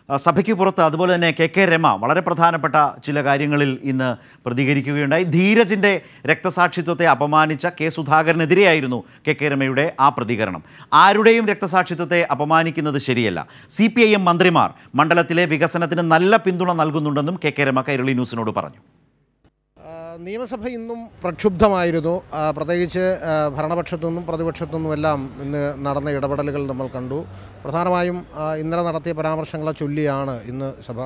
ആ, സഭയ്ക്ക് പുറത്ത് അതുപോലെ തന്നെ കെ കെ രമ വളരെ പ്രധാനപ്പെട്ട ചില കാര്യങ്ങളിൽ ഇന്ന് പ്രതികരിക്കുകയുണ്ടായി ധീരജിൻ്റെ രക്തസാക്ഷിത്വത്തെ അപമാനിച്ച കെ സുധാകരനെതിരെയായിരുന്നു കെ കെ രമയുടെ ആ പ്രതികരണം ആരുടെയും രക്തസാക്ഷിത്വത്തെ അപമാനിക്കുന്നത് ശരിയല്ല സി പി ഐ എം മന്ത്രിമാർ മണ്ഡലത്തിലെ വികസനത്തിന് നല്ല പിന്തുണ നൽകുന്നുണ്ടെന്നും കെ കെ രമ കൈരളി ന്യൂസിനോട് പറഞ്ഞു ആ, നിയമസഭ ഇന്നും പ്രക്ഷുബ്ധമായിരുന്നു ആ, പ്രത്യേകിച്ച് ആ, ഭരണപക്ഷത്തു നിന്നും പ്രതിപക്ഷത്തു നിന്നും എല്ലാം ഇന്ന് നടന്ന ഇടപെടലുകൾ നമ്മൾ കണ്ടു പ്രധാനമായും ആ, ഇന്നലെ നടത്തിയ പരാമർശങ്ങളെ ചൊല്ലിയാണ് ഇന്ന് സഭ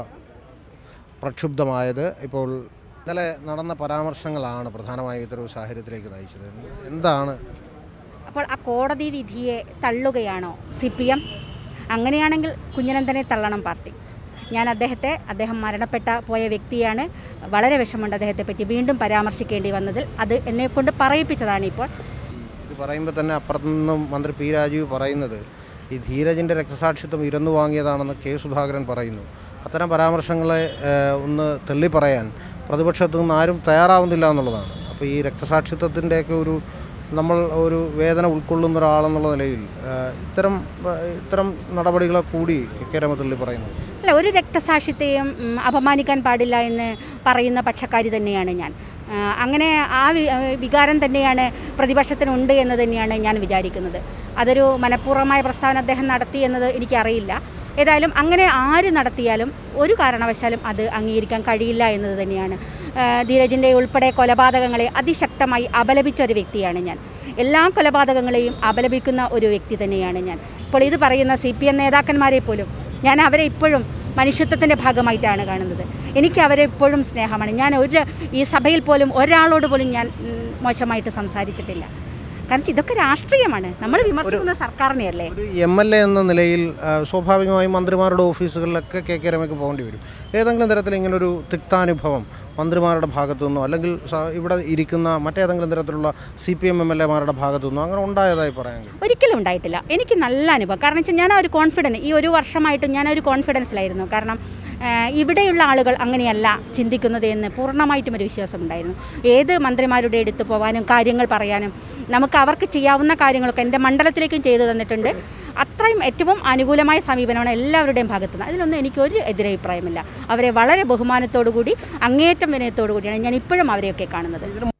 പ്രക്ഷുബ്ധമായത് ഇപ്പോൾ ഇന്നലെ നടന്ന പരാമർശങ്ങളാണ് പ്രധാനമായും ഇത്തരം ഒരു സാഹചര്യത്തിലേക്ക് നയിച്ചത് എന്താണ് അപ്പോൾ ആ കോടതി വിധിയെ തള്ളുകയാണോ സി പി എം അങ്ങനെയാണെങ്കിൽ കുഞ്ഞനന്തനെ തള്ളണം പാർട്ടി ഞാൻ അദ്ദേഹത്തെ അദ്ദേഹം മരണപ്പെട്ട പോയ വ്യക്തിയാണ് വളരെ വിഷമമുണ്ട് അദ്ദേഹത്തെ പറ്റി വീണ്ടും പരാമർശിക്കേണ്ടി വന്നതിൽ അത് എന്നെ കൊണ്ട് പറയിപ്പിച്ചതാണ് ഇപ്പോൾ ഇത് പറയുമ്പോൾ തന്നെ അപ്പുറത്തു നിന്നും മന്ത്രി പി രാജീവ് പറയുന്നത് ഈ ധീരജിൻ്റെ രക്തസാക്ഷിത്വം ഇരന്നു വാങ്ങിയതാണെന്ന് കെ സുധാകരൻ പറയുന്നു അത്തരം പരാമർശങ്ങളെ ഏഹ്, ഒന്ന് തള്ളിപ്പറയാൻ പ്രതിപക്ഷത്തു നിന്ന് ആരും തയ്യാറാവുന്നില്ല എന്നുള്ളതാണ് അപ്പോൾ ഈ രക്തസാക്ഷിത്വത്തിൻ്റെയൊക്കെ ഒരു നമ്മൾ ഒരു വേദന ഉൾക്കൊള്ളുന്ന ഒരാളെന്നുള്ള നിലയിൽ ഏഹ്, ഇത്തരം ഏഹ്, ഇത്തരം നടപടികളെ കൂടി കെ രമ തള്ളി പറയുന്നു അല്ല ഒരു രക്തസാക്ഷിത്തെയും ഉം, അപമാനിക്കാൻ പാടില്ല എന്ന് പറയുന്ന പക്ഷക്കാരി തന്നെയാണ് ഞാൻ ആ, അങ്ങനെ ആ വി- ആ, വികാരം തന്നെയാണ് പ്രതിപക്ഷത്തിനുണ്ട് എന്ന് തന്നെയാണ് ഞാൻ വിചാരിക്കുന്നത് അതൊരു മനഃപൂർവ്വമായ പ്രസ്താവന അദ്ദേഹം നടത്തി എന്നത് എനിക്കറിയില്ല ഏതായാലും അങ്ങനെ ആര് നടത്തിയാലും ഒരു കാരണവശാലും അത് അംഗീകരിക്കാൻ കഴിയില്ല എന്നത് തന്നെയാണ് ആ, ധീരജിൻ്റെ ഉൾപ്പെടെ കൊലപാതകങ്ങളെ അതിശക്തമായി അപലപിച്ച ഒരു വ്യക്തിയാണ് ഞാൻ എല്ലാ കൊലപാതകങ്ങളെയും അപലപിക്കുന്ന ഒരു വ്യക്തി തന്നെയാണ് ഞാൻ ഇപ്പോൾ ഇത് പറയുന്ന സി പി എം നേതാക്കന്മാരെ പോലും ഞാൻ അവരെ ഇപ്പോഴും മനുഷ്യത്വത്തിൻ്റെ ഭാഗമായിട്ടാണ് കാണുന്നത് എനിക്ക് അവരെ ഇപ്പോഴും സ്നേഹമാണ് ഞാൻ ഒരു ഈ സഭയിൽ പോലും ഒരാളോട് പോലും ഞാൻ ഉം, മോശമായിട്ട് സംസാരിച്ചിട്ടില്ല കാരണം ഇതൊക്കെ രാഷ്ട്രീയമാണ് നമ്മൾ വിമർശിക്കുന്ന സർക്കാരിനെയല്ലേ ഒരു എം എൽ എ എന്ന നിലയിൽ ആ, സ്വാഭാവികമായും മന്ത്രിമാരുടെ ഓഫീസുകളിലൊക്കെ കെ കെ രമയ്ക്ക് പോകേണ്ടി വരും ഏതെങ്കിലും തരത്തിൽ ഇങ്ങനൊരു തിക്താനുഭവം മന്ത്രിമാരുടെ ഭാഗത്തു നിന്നോ അല്ലെങ്കിൽ സ- ഇവിടെ ഇരിക്കുന്ന മറ്റേതെങ്കിലും തരത്തിലുള്ള C P M M L എമാരുടെ ഭാഗത്തു നിന്നോ അങ്ങനെ ഉണ്ടായതായി പറയാൻ കഴിയും ഒരിക്കലും ഉണ്ടായിട്ടില്ല എനിക്ക് നല്ല അനുഭവം കാരണം വെച്ചാൽ ഞാൻ ആ ഒരു കോൺഫിഡൻസ് ഈ ഒരു വർഷമായിട്ട് ഞാൻ ഒരു കോൺഫിഡൻസിലായിരുന്നു കാരണം ആ, ഇവിടെയുള്ള ആളുകൾ അങ്ങനെയല്ല ചിന്തിക്കുന്നത് എന്ന് പൂർണ്ണമായിട്ടും ഒരു വിശ്വാസം ഉണ്ടായിരുന്നു ഏത് മന്ത്രിമാരുടെ അടുത്ത് പോകാനും കാര്യങ്ങൾ പറയാനും നമുക്ക് അവർക്ക് ചെയ്യാവുന്ന കാര്യങ്ങളൊക്കെ എൻ്റെ മണ്ഡലത്തിലേക്കും ചെയ്തു തന്നിട്ടുണ്ട് അത്രയും ഏറ്റവും അനുകൂലമായ സമീപനമാണ് എല്ലാവരുടെയും ഭാഗത്തു നിന്ന് അതിലൊന്നും എനിക്കൊരു എതിരഭിപ്രായമില്ല അവരെ വളരെ ബഹുമാനത്തോടു കൂടി അങ്ങേയറ്റം വിനയത്തോടു കൂടിയാണ് ഞാൻ ഇപ്പോഴും അവരെയൊക്കെ കാണുന്നത് ഇതിന്